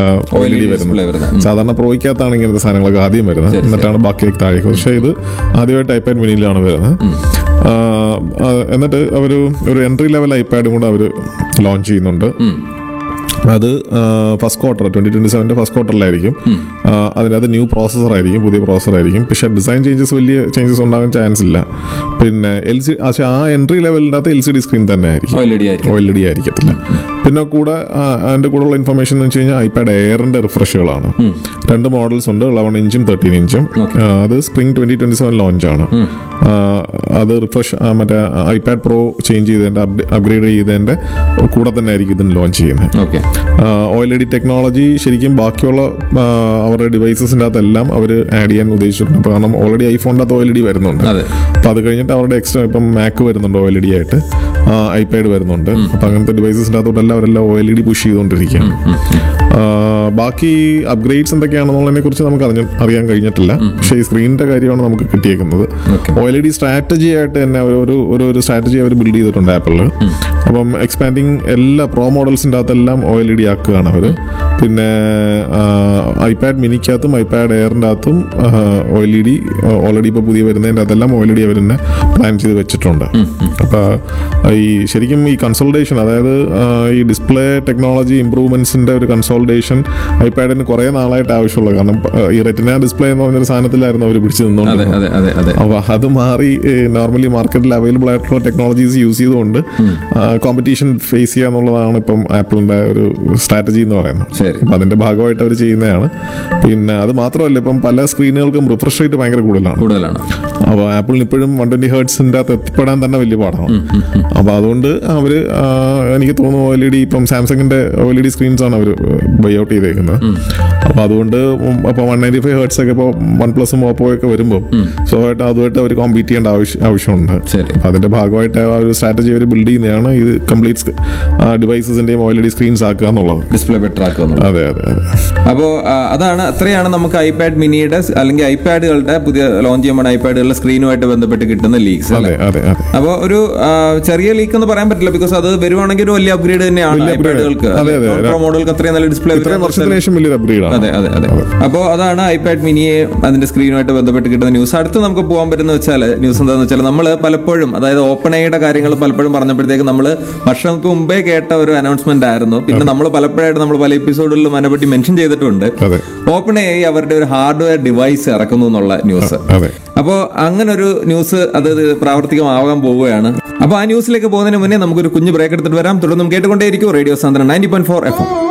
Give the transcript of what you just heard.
O L E D display വരുന്നത് വരുന്നത്. സാധാരണ പ്രോയ്ക്കകത്താണ് ഇങ്ങനത്തെ സാധനങ്ങളൊക്കെ ആദ്യം വരുന്നത് എന്നിട്ടാണ് ബാക്കിയൊക്കെ താഴേക്ക് പക്ഷേ ഇത് ആദ്യമായിട്ട് ഐപാഡ് മിനിയിലാണ് വരുന്നത് ആ, ആ, എന്നിട്ട് അവർ ഒരു എൻട്രി ലെവൽ ഐപാഡും കൂടെ അവർ ലോഞ്ച് ചെയ്യുന്നുണ്ട് അത് ഫസ്റ്റ് ക്വാർട്ടർ ട്വന്റി ട്വന്റി സെവൻ്റെ ഫസ്റ്റ് ക്വാർട്ടറിലായിരിക്കും ആ, അതിനകത്ത് ന്യൂ പ്രോസസ്സർ ആയിരിക്കും പുതിയ പ്രോസസ്സർ ആയിരിക്കും പക്ഷേ ഡിസൈൻ ചേഞ്ചസ് വലിയ ചേഞ്ചസ് ഉണ്ടാകാൻ ചാൻസ് ഇല്ല പിന്നെ എൽ സി പക്ഷേ ആ എൻട്രി ലെവലിൻ്റെ അകത്ത് എൽ സി ഡി സ്ക്രീൻ തന്നെ ആയിരിക്കും ഒ എൽ ഇ ഡി ആയിരിക്കും ഒ എൽ ഇ ഡി ആയിരിക്കത്തില്ല പിന്നെ കൂടെ ആ, അതിന്റെ കൂടെയുള്ള ഇൻഫർമേഷൻ എന്ന് വെച്ച് കഴിഞ്ഞാൽ ഐപാഡ് എയറിന്റെ റിഫ്രഷുകളാണ് രണ്ട് മോഡൽസ് ഉണ്ട് ഇലവൺ ഇഞ്ചും തേർട്ടീൻ ഇഞ്ചും ആ, അത് spring twenty twenty seven launch ആണ് ആ, അത് റിഫ്രഷ് മറ്റേ ഐപാഡ് പ്രോ ചേഞ്ച് ചെയ്തതിന്റെ അപ്ഗ്രേഡ് ചെയ്തതിന്റെ കൂടെ തന്നെ ആയിരിക്കും ഇതിന് ലോഞ്ച് ചെയ്യുന്നത് okay O L E D technology ശരിക്കും ബാക്കിയുള്ള ആ, അവരുടെ ഡിവൈസസിൻ്റെ അകത്തെല്ലാം അവർ ആഡ് ചെയ്യാൻ ഉദ്ദേശിച്ചിട്ടുണ്ട് അപ്പോൾ കാരണം ഓൾറെഡി ഐഫോണിൻ്റെ അകത്ത് ഒ എൽ ഇ ഡി വരുന്നുണ്ട് അതെ. അപ്പോൾ അത് കഴിഞ്ഞിട്ട് അവരുടെ എക്സ്ട്രാ ഇപ്പം മാക്ക് വരുന്നുണ്ട് ഒ എൽ ഇ ഡി ആയിട്ട് ഐപാഡ് വരുന്നുണ്ട് അപ്പം അങ്ങനത്തെ ഡിവൈസസിൻ്റെ അകത്തോട്ടെല്ലാം അവരെല്ലാം O L E D push ചെയ്തുകൊണ്ടിരിക്കുകയാണ് ആ, ബാക്കി അപ്ഗ്രേഡ്സ് എന്തൊക്കെയാണെന്നുള്ളതിനെ കുറിച്ച് നമുക്ക് അറിഞ്ഞ അറിയാൻ കഴിഞ്ഞിട്ടില്ല പക്ഷേ ഈ സ്ക്രീനിന്റെ കാര്യമാണ് നമുക്ക് കിട്ടിയേക്കുന്നത് O L E D strategy ആയിട്ട് തന്നെ ഒരു ഒരു ഒരു ഒരു സ്ട്രാറ്റജി അവർ ബിൽഡ് ചെയ്തിട്ടുണ്ട് ആപ്പിളിൽ അപ്പം എക്സ്പാൻഡിങ് എല്ലാ പ്രോ മോഡൽസിൻ്റെ അകത്തെല്ലാം ഒ എൽ ഇ ഡി ആക്കുകയാണ് അവർ പിന്നെ ഐപാഡ് മിനിക്കകത്തും ഐപാഡ് എയറിൻ്റെ അകത്തും O L E D already ഇപ്പോൾ പുതിയ വരുന്നതിൻ്റെ അകത്തെല്ലാം ഒ എൽ ഇ ഡി അവർ തന്നെ പ്ലാൻ ചെയ്ത് വെച്ചിട്ടുണ്ട് അപ്പോൾ ഈ ശരിക്കും ഈ കൺസോൾട്ടേഷൻ അതായത് ആ, ഈ ഡിസ്പ്ലേ ടെക്നോളജി ഇമ്പ്രൂവ്മെന്റ്സിന്റെ ഒരു കൺസോൾട്ടേഷൻ ഐപാഡിന് കുറേ നാളായിട്ട് ആവശ്യമുള്ളത് കാരണം ആ, ഈ റെറ്റിന ഡിസ്പ്ലേ എന്ന് പറഞ്ഞൊരു സാധനത്തിലായിരുന്നു അവർ പിടിച്ചു അതെ നിന്നുകൊണ്ട് അതെ അതെ അതെ അപ്പൊ അത് മാറി നോർമലി മാർക്കറ്റിൽ അവൈലബിൾ ആയിട്ടുള്ള ടെക്നോളജീസ് യൂസ് ചെയ്തുകൊണ്ട് കോമ്പറ്റീഷൻ ഫേസ് ചെയ്യുക എന്നുള്ളതാണ് ഇപ്പം ആപ്പിളിന്റെ ഒരു സ്ട്രാറ്റജി എന്ന് പറയുന്നത് ശരി. അപ്പൊ അതിന്റെ ഭാഗമായിട്ട് അവർ ചെയ്യുന്നതാണ് പിന്നെ അത് മാത്രമല്ല ഇപ്പം പല സ്ക്രീനുകൾക്കും റിഫ്രഷ് റേറ്റ് ഭയങ്കര കൂടുതലാണ് കൂടുതലാണ് അപ്പോൾ ആപ്പിളിന് ഇപ്പോഴും വൺ ട്വന്റി ഹേർട്സിന്റെ അകത്ത് എത്തിപ്പെടാൻ തന്നെ വലിയ പാടാണ് അപ്പോൾ അതുകൊണ്ട് അവര് ആ, എനിക്ക് തോന്നുന്നു ഒ എൽ ഇ ഡി ഇപ്പം സാംസങ്ങിന്റെ O L E D screens ആണ് അവർ ബൈ ഔട്ട് ചെയ്തേക്കുന്നത് അപ്പോൾ അതുകൊണ്ട് അപ്പോൾ വൺ നയൻറ്റി ഫൈവ് ഹേർട്സ് ഒക്കെ ഇപ്പോൾ വൺ പ്ലസും ഓപ്പോ ഒക്കെ വരുമ്പോൾ സ്വാഭാവികമായിട്ട് അതുമായിട്ട് അവർ കോമ്പീറ്റ് ചെയ്യേണ്ട ആവശ്യം ആവശ്യമുണ്ട് ശരി. അപ്പോൾ അതിന്റെ ഭാഗമായിട്ട് ആ ഒരു സ്ട്രാറ്റജി അവർ ബിൽഡ് ചെയ്യുന്നതാണ് ഇത് കംപ്ലീറ്റ് ഡിവൈസസിന്റെയും O L E D screens ആക്കുക എന്നുള്ളത് ഡിസ്പ്ലേ ബെറ്റർ ആക്കുന്നുള്ളൂ അതെ അതെ അതെ അപ്പോൾ അതാണ് അത്രയാണ് നമുക്ക് ഐപാഡ് മിനിയുടെ സ് അല്ലെങ്കിൽ ഐപാഡുകളുടെ പുതിയ ലോഞ്ച് ചെയ്യുമ്പോൾ ഐപാഡുകളുടെ സ്ക്രീനുമായിട്ട് ബന്ധപ്പെട്ട് കിട്ടുന്ന ലീക്സ് അതെ അതെ അതെ അപ്പോൾ ഒരു ആ, ചെറിയ ലീക്ക് എന്ന് പറയാൻ പറ്റില്ല ബിക്കോസ് അത് വരുവാണെങ്കിൽ ഒരു വലിയ അപ്ഗ്രേഡ് തന്നെയാണ് വലിയ upgrade. ഐപാഡുകൾക്ക് അതെ, അതെ. പ്രോ മോഡലുകൾക്ക് അത്രയും നല്ല ഡിസ്പ്ലേ ഇത്രയും വർഷത്തിന് ശേഷം വലിയൊരു അപ്ഗ്രേഡ് ആണ് അതെ അതെ അതെ അപ്പോൾ അതാണ് ഐപാഡ് മിനിയെ അതിന്റെ സ്ക്രീനുമായിട്ട് ബന്ധപ്പെട്ട് കിട്ടുന്ന ന്യൂസ് അടുത്ത് നമുക്ക് പോകാൻ പറ്റുന്ന വെച്ചാൽ ന്യൂസ് എന്താണെന്ന് വെച്ചാൽ നമ്മൾ പലപ്പോഴും അതായത് ഓപ്പൺ ഐയുടെ കാര്യങ്ങൾ പലപ്പോഴും പറഞ്ഞപ്പോഴത്തേക്ക് നമ്മൾ വർഷങ്ങൾക്ക് മുമ്പേ കേട്ട ഒരു അനൗൺസ്മെന്റ് ആയിരുന്നു പിന്നെ നമ്മൾ പലപ്പോഴായിട്ട് നമ്മൾ പല എപ്പിസോഡുകളിലും അതിനെപ്പറ്റി മെൻഷൻ ചെയ്തിട്ടുണ്ട് അതെ ഓപ്പൺ ഐ അവരുടെ ഒരു ഹാർഡ്വെയർ ഡിവൈസ് ഇറക്കുന്നു എന്നുള്ള ന്യൂസ് അതെ അപ്പോൾ അങ്ങനെ ഒരു ന്യൂസ് അത് പ്രാവർത്തികമാവാൻ പോവുകയാണ് അപ്പോൾ ആ ന്യൂസിലേക്ക് പോകുന്നതിന് മുന്നേ നമുക്കൊരു കുഞ്ഞു ബ്രേക്ക് എടുത്തിട്ട് വരാം തുടർന്നും കേട്ടുകൊണ്ടേയിരിക്കും റേഡിയോ സാന്ദ്രൻ നയൻറ്റി പോയിന്റ് ഫോർ എഫ്